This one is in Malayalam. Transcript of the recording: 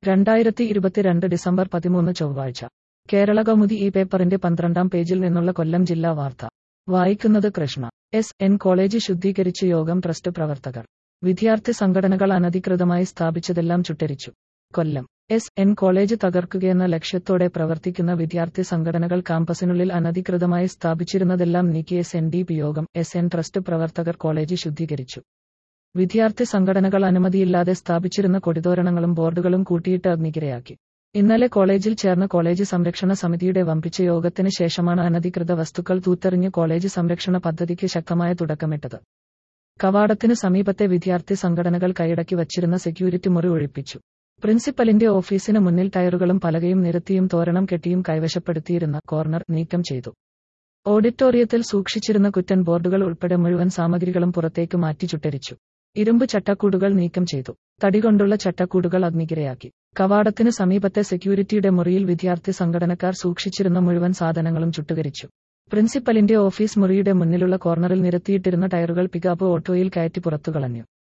രണ്ടായിരത്തി ഇരുപത്തിരണ്ട് ഡിസംബർ പതിമൂന്ന് ചൊവ്വാഴ്ച കേരള കൗമുദി ഈ പേപ്പറിന്റെ പന്ത്രണ്ടാം പേജിൽ നിന്നുള്ള കൊല്ലം ജില്ലാ വാർത്ത വായിക്കുന്നത് കൃഷ്ണ എസ് എൻ കോളേജ് ശുദ്ധീകരിച്ച് യോഗം ട്രസ്റ്റ് പ്രവർത്തകർ വിദ്യാർത്ഥി സംഘടനകൾ അനധികൃതമായി സ്ഥാപിച്ചതെല്ലാം ചുട്ടരിച്ചു കൊല്ലം എസ് എൻ കോളേജ് തകർക്കുകയെന്ന ലക്ഷ്യത്തോടെ പ്രവർത്തിക്കുന്ന വിദ്യാർത്ഥി സംഘടനകൾ കാമ്പസിനുള്ളിൽ അനധികൃതമായി സ്ഥാപിച്ചിരുന്നതെല്ലാം നീക്കി S N D P Yogam S N trust പ്രവർത്തകർ കോളേജ് ശുദ്ധീകരിച്ചു വിദ്യാർത്ഥി സംഘടനകൾ അനുമതിയില്ലാതെ സ്ഥാപിച്ചിരുന്ന കൊടിതോരണങ്ങളും ബോർഡുകളും കൂട്ടിയിട്ട് അഗ്നിക്കിരയാക്കി ഇന്നലെ കോളേജിൽ ചേർന്ന കോളേജ് സംരക്ഷണ സമിതിയുടെ വമ്പിച്ച യോഗത്തിന് ശേഷമാണ് അനധികൃത വസ്തുക്കൾ തൂത്തെറിഞ്ഞ് കോളേജ് സംരക്ഷണ പദ്ധതിക്ക് ശക്തമായ തുടക്കമിട്ടത് കവാടത്തിന് സമീപത്തെ വിദ്യാർത്ഥി സംഘടനകൾ കൈയടക്കി വച്ചിരുന്ന സെക്യൂരിറ്റി മുറി ഒഴിപ്പിച്ചു പ്രിൻസിപ്പലിന്റെ ഓഫീസിന് മുന്നിൽ ടയറുകളും പലകയും നിരത്തിയും തോരണം കെട്ടിയും കൈവശപ്പെടുത്തിയിരുന്ന കോർണർ നീക്കം ചെയ്തു ഓഡിറ്റോറിയത്തിൽ സൂക്ഷിച്ചിരുന്ന കുറ്റൻ ബോർഡുകൾ ഉൾപ്പെടെ മുഴുവൻ സാമഗ്രികളും പുറത്തേക്ക് മാറ്റി ചുട്ടരിച്ചു ഇരുമ്പ് ചട്ടക്കൂടുകൾ നീക്കം ചെയ്തു തടികൊണ്ടുള്ള ചട്ടക്കൂടുകൾ അഗ്നികിരയാക്കി കവാടത്തിന് സമീപത്തെ സെക്യൂരിറ്റിയുടെ മുറിയിൽ വിദ്യാർത്ഥി സംഘടനക്കാർ സൂക്ഷിച്ചിരുന്ന മുഴുവൻ സാധനങ്ങളും ചുട്ടുകരിച്ചു പ്രിൻസിപ്പലിന്റെ ഓഫീസ് മുറിയുടെ മുന്നിലുള്ള കോർണറിൽ നിരത്തിയിട്ടിരുന്ന ടയറുകൾ പികാപ്പ് ഓട്ടോയിൽ കയറ്റി പുറത്തുകളഞ്ഞു